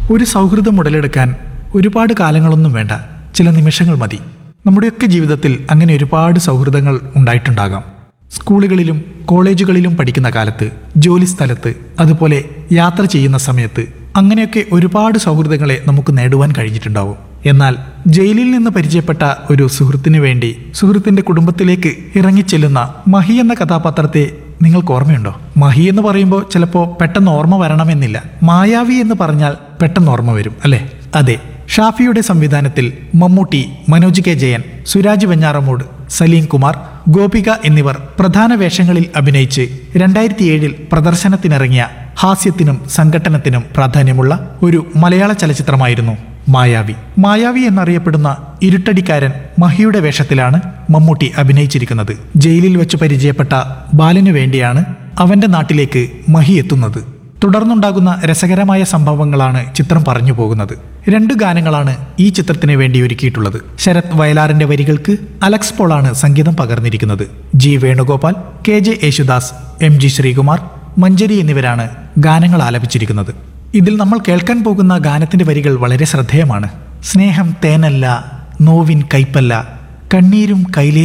ഒരു സൗഹൃദം ഉടലെടുക്കാൻ ഒരുപാട് കാലങ്ങളൊന്നും വേണ്ട ചില നിമിഷങ്ങൾ മതി നമ്മുടെയൊക്കെ ജീവിതത്തിൽ അങ്ങനെ ഒരുപാട് സൗഹൃദങ്ങൾ ഉണ്ടായിട്ടുണ്ടാകാം സ്കൂളുകളിലും കോളേജുകളിലും പഠിക്കുന്ന കാലത്ത് ജോലി സ്ഥലത്ത് അതുപോലെ യാത്ര ചെയ്യുന്ന സമയത്ത് അങ്ങനെയൊക്കെ ഒരുപാട് സൗഹൃദങ്ങളെ നമുക്ക് നേടുവാൻ കഴിഞ്ഞിട്ടുണ്ടാവും എന്നാൽ ജയിലിൽ നിന്ന് പരിചയപ്പെട്ട ഒരു സുഹൃത്തിന് വേണ്ടി സുഹൃത്തിന്റെ കുടുംബത്തിലേക്ക് ഇറങ്ങിച്ചെല്ലുന്ന മഹി എന്ന കഥാപാത്രത്തെ നിങ്ങൾക്ക് ഓർമ്മയുണ്ടോ മഹി എന്ന് പറയുമ്പോൾ ചിലപ്പോൾ പെട്ടെന്ന് ഓർമ്മ വരണമെന്നില്ല മായാവി എന്ന് പറഞ്ഞാൽ പെട്ടെന്ന് ഓർമ്മ വരും അല്ലേ അതെ ഷാഫിയുടെ സംവിധാനത്തിൽ മമ്മൂട്ടി മനോജ് കെ ജയൻ സുരാജ് വെഞ്ഞാറമൂട് സലീം കുമാർ ഗോപിക എന്നിവർ പ്രധാന വേഷങ്ങളിൽ അഭിനയിച്ച് രണ്ടായിരത്തി ഏഴിൽ പ്രദർശനത്തിനിറങ്ങിയ ഹാസ്യത്തിനും സംഘട്ടനത്തിനും പ്രാധാന്യമുള്ള ഒരു മലയാള ചലച്ചിത്രമായിരുന്നു മായാവി മായാവി എന്നറിയപ്പെടുന്ന ഇരുട്ടടിക്കാരൻ മഹിയുടെ വേഷത്തിലാണ് മമ്മൂട്ടി അഭിനയിച്ചിരിക്കുന്നത് ജയിലിൽ വെച്ച് പരിചയപ്പെട്ട ബാലനു വേണ്ടിയാണ് അവന്റെ നാട്ടിലേക്ക് മഹി എത്തുന്നത് തുടർന്നുണ്ടാകുന്ന രസകരമായ സംഭവങ്ങളാണ് ചിത്രം പറഞ്ഞു പോകുന്നത് രണ്ട് ഗാനങ്ങളാണ് ഈ ചിത്രത്തിന് വേണ്ടി ഒരുക്കിയിട്ടുള്ളത് ശരത് വയലാറിന്റെ വരികൾക്ക് അലക്സ് പോളാണ് സംഗീതം പകർന്നിരിക്കുന്നത് G Venugopal K J Yesudas M G Sreekumar Manjari എന്നിവരാണ് ഗാനങ്ങൾ ആലപിച്ചിരിക്കുന്നത് ഇതിൽ നമ്മൾ കേൾക്കാൻ പോകുന്ന ഗാനത്തിന്റെ വരികൾ വളരെ ശ്രദ്ധേയമാണ് സ്നേഹം തേനല്ല നോവിൻ കൈപ്പല്ല കണ്ണീരും കൈലേ